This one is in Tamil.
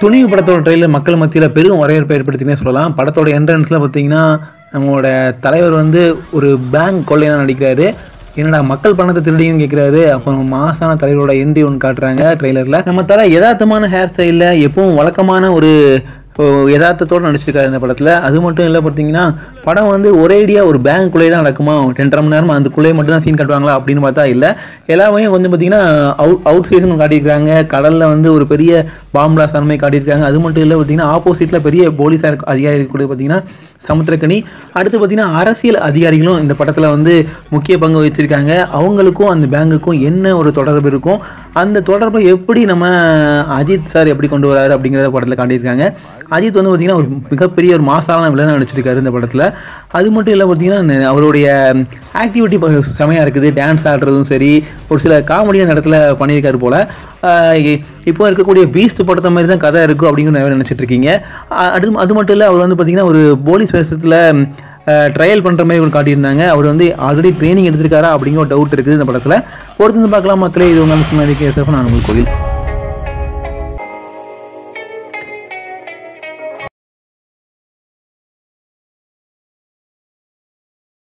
துணிவு படத்தோட ட்ரெயிலர் மக்கள் மத்தியில் பெரும் வரவேற்பை ஏற்படுத்தினே சொல்லலாம் படத்தோட என்ட்ரன்ஸில் பார்த்தீங்கன்னா நம்மளோட தலைவர் வந்து ஒரு பேங்க் கொள்ளையாக நடிக்கிறாரு என்னடா மக்கள் பணத்தை திருடிங்கன்னு கேட்குறாரு அப்போ மாசான தலைவரோட என்ட்ரி ஒன்று காட்டுறாங்க ட்ரெய்லரில் நம்ம தலை யதார்த்தமான ஹேர் ஸ்டைலில் எப்பவும் வழக்கமான ஒரு ஓ, யதார்த்தத்தோடு நடிச்சிருக்காரு இந்த படத்தில் அது மட்டும் இல்லை பார்த்தீங்கன்னா படம் வந்து ஒரேடியாக ஒரு பேங்க்குள்ளே தான் நடக்குமா ரெண்டரை மணி நேரம் அதுக்குள்ளேயே மட்டும் தான் சீன் காட்டுவாங்களா அப்படின்னு பார்த்தா இல்லை எல்லாமே கொஞ்சம் பார்த்தீங்கன்னா அவுட் அவுட் சைடுன்னு காட்டியிருக்காங்க கடலில் வந்து ஒரு பெரிய பாம்பிளாஸ் அந்த மாதிரி காட்டியிருக்காங்க அது மட்டும் இல்லை பார்த்தீங்கன்னா ஆப்போசிட்டில் பெரிய போலீஸ் அதிகாரி கூட பார்த்தீங்கன்னா சமுத்திரக்கனி அடுத்து பார்த்தீங்கன்னா அரசியல் அதிகாரிகளும் இந்த படத்தில் வந்து முக்கிய பங்கு வச்சிருக்காங்க அவங்களுக்கும் அந்த பேங்குக்கும் என்ன ஒரு தொடர்பு இருக்கும் அந்த தொடர்பை எப்படி நம்ம அஜித் சார் எப்படி கொண்டு வராரு அப்படிங்கிறத படத்தில் காட்டியிருக்காங்க அஜித் வந்து பார்த்திங்கன்னா ஒரு மிகப்பெரிய ஒரு மாசாலான வில்லனாக நடிச்சிருக்காரு இந்த படத்தில் அது மட்டும் இல்லை பார்த்தீங்கன்னா இந்த அவருடைய ஆக்டிவிட்டி செமையாக இருக்குது டான்ஸ் ஆடுறதும் சரி ஒரு சில காமெடியான இடத்துல பண்ணியிருக்காரு போல் இப்போ இருக்கக்கூடிய பீஸ்ட் படத்த மாதிரி தான் கதை இருக்கும் அப்படிங்கிற நிறைய நினச்சிட்டு இருக்கீங்க அஹ் அது அது மட்டும் இல்லை அவர் வந்து பார்த்திங்கன்னா ஒரு போலீஸ் வேஷத்தில் ட்ரையல் பண்ணுற மாதிரி ஒரு காட்டியிருந்தாங்க அவர் வந்து ஆல்ரெடி ட்ரைனிங் எடுத்திருக்காரா அப்படிங்கிற ஒரு டவுட் இருக்குது இந்த படத்தில் பொறுத்து வந்து பார்க்கலாம் மக்களே இது உங்கள் முன்னாடி கேசப் நான் உங்களுக்கு கோயில்